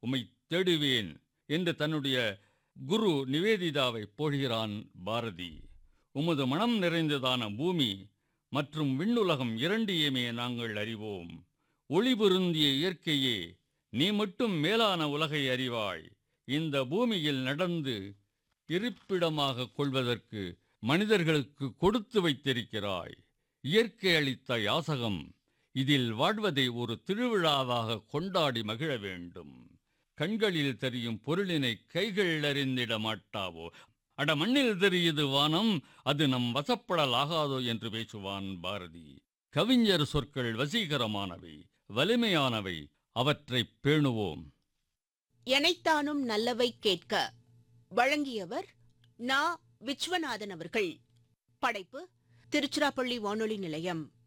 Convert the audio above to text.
உம்மை தேடுவேன் என்று தன்னுடைய குரு நிவேதிதாவை போழ்கிறான் பாரதி உமது மனம் நிறைந்ததான பூமி மற்றும் விண்ணுலகம் இரண்டையுமே நாங்கள் அறிவோம் ஒளி பொருந்திய இயற்கையே நீ மட்டும் மேலான உலகை அறிவாய் இந்த பூமியில் நடந்து இருப்பிடமாக கொள்வதற்கு மனிதர்களுக்கு கொடுத்து வைத்திருக்கிறாய் இயற்கை அளித்த யாசகம் இதில் வாழ்வதை ஒரு திருவிழாவாக கொண்டாடி மகிழ வேண்டும் கண்களில் தெரியும் பொருளினை கைகள் அறிந்திட மாட்டாவோ அட மண்ணில் தெரியுது வானம் அது நம் வசப்படலாகாதோ என்று பேசுவான் பாரதி கவிஞர் சொற்கள் வசீகரமானவை வலிமையானவை அவற்றைப் பேணுவோம் எனைத்தானும் நல்லவை கேட்க வழங்கியவர் நா விஸ்வநாதன் அவர்கள் படைப்பு திருச்சிராப்பள்ளி வானொலி நிலையம்